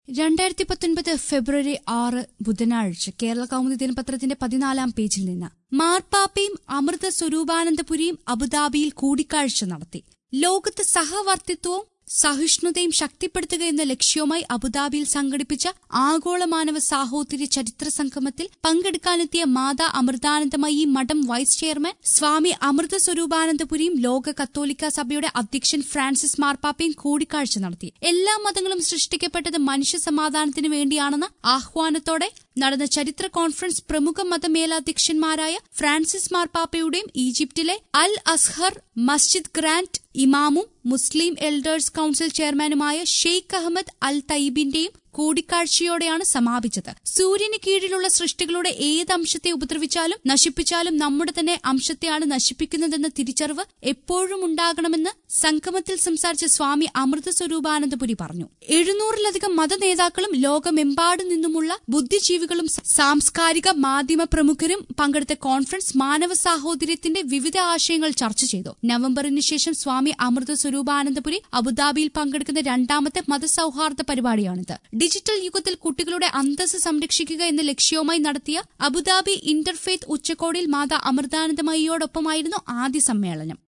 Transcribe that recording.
രണ്ടായിരത്തി പത്തൊൻപത് ഫെബ്രുവരി ആറ് ബുധനാഴ്ച കേരള കൗമുദി ദിനപത്രത്തിന്റെ പതിനാലാം പേജിൽ നിന്ന് മാർപ്പാപ്പയും അമൃത സ്വരൂപാനന്ദപുരിയും അബുദാബിയിൽ കൂടിക്കാഴ്ച നടത്തി ലോകത്ത് സഹവർത്തിത്വവും സഹിഷ്ണുതയും ശക്തിപ്പെടുത്തുക എന്ന ലക്ഷ്യവുമായി അബുദാബിയിൽ സംഘടിപ്പിച്ച ആഗോള മാനവ സാഹോദര്യ ചരിത്ര സംഗമത്തിൽ പങ്കെടുക്കാനെത്തിയ മാതാ അമൃതാനന്ദമയി മഠം വൈസ് ചെയർമാൻ സ്വാമി അമൃത സ്വരൂപാനന്ദപുരിയും ലോക കത്തോലിക്ക സഭയുടെ അധ്യക്ഷൻ ഫ്രാൻസിസ് മാർപ്പാപ്പയും കൂടിക്കാഴ്ച നടത്തി എല്ലാ മതങ്ങളും സൃഷ്ടിക്കപ്പെട്ടത് മനുഷ്യ സമാധാനത്തിന് വേണ്ടിയാണെന്ന ആഹ്വാനത്തോടെ നടന്ന ചരിത്ര കോൺഫറൻസ് പ്രമുഖ മതമേലധ്യക്ഷന്മാരായ ഫ്രാൻസിസ് മാർപ്പാപ്പയുടെയും ഈജിപ്തിലെ അൽ അസ്ഹർ മസ്ജിദ് ഗ്രാൻഡ് ഇമാമും മുസ്ലിം എൽഡേഴ്സ് കൌൺസിൽ ചെയർമാനുമായ ഷെയ്ഖ് അഹമ്മദ് അൽ തയ്യിബിന്റെയും കൂടിക്കാഴ്ചയോടെയാണ് സമാപിച്ചത് സൂര്യന് കീഴിലുള്ള സൃഷ്ടികളുടെ ഏത് അംശത്തെ ഉപദ്രവിച്ചാലും നശിപ്പിച്ചാലും നമ്മുടെ തന്നെ അംശത്തെയാണ് നശിപ്പിക്കുന്നതെന്ന തിരിച്ചറിവ് എപ്പോഴും ഉണ്ടാകണമെന്ന് സംഗമത്തിൽ സംസാരിച്ച സ്വാമി അമൃത സ്വരൂപാനന്ദപുരി പറഞ്ഞു എഴുന്നൂറിലധികം മതനേതാക്കളും ലോകമെമ്പാടു നിന്നുമുള്ള ബുദ്ധിജീവികളും സാംസ്കാരിക മാധ്യമ പ്രമുഖരും പങ്കെടുത്ത കോൺഫറൻസ് മാനവ സാഹോദര്യത്തിന്റെ വിവിധ ആശയങ്ങൾ ചർച്ച ചെയ്തു നവംബറിന് ശേഷം സ്വാമി അമൃത സ്വരൂപാനന്ദപുരി അബുദാബിയിൽ പങ്കെടുക്കുന്ന രണ്ടാമത്തെ മതസൌഹാർദ്ദ പരിപാടിയാണിത് ഡിജിറ്റൽ യുഗത്തിൽ കുട്ടികളുടെ അന്തസ് സംരക്ഷിക്കുക എന്ന ലക്ഷ്യവുമായി നടത്തിയ അബുദാബി ഇന്റർഫെയ്ത്ത് ഉച്ചകോടിയിൽ മാതാ അമൃതാനന്ദമയിയോടൊപ്പമായിരുന്നു ആദ്യ സമ്മേളനം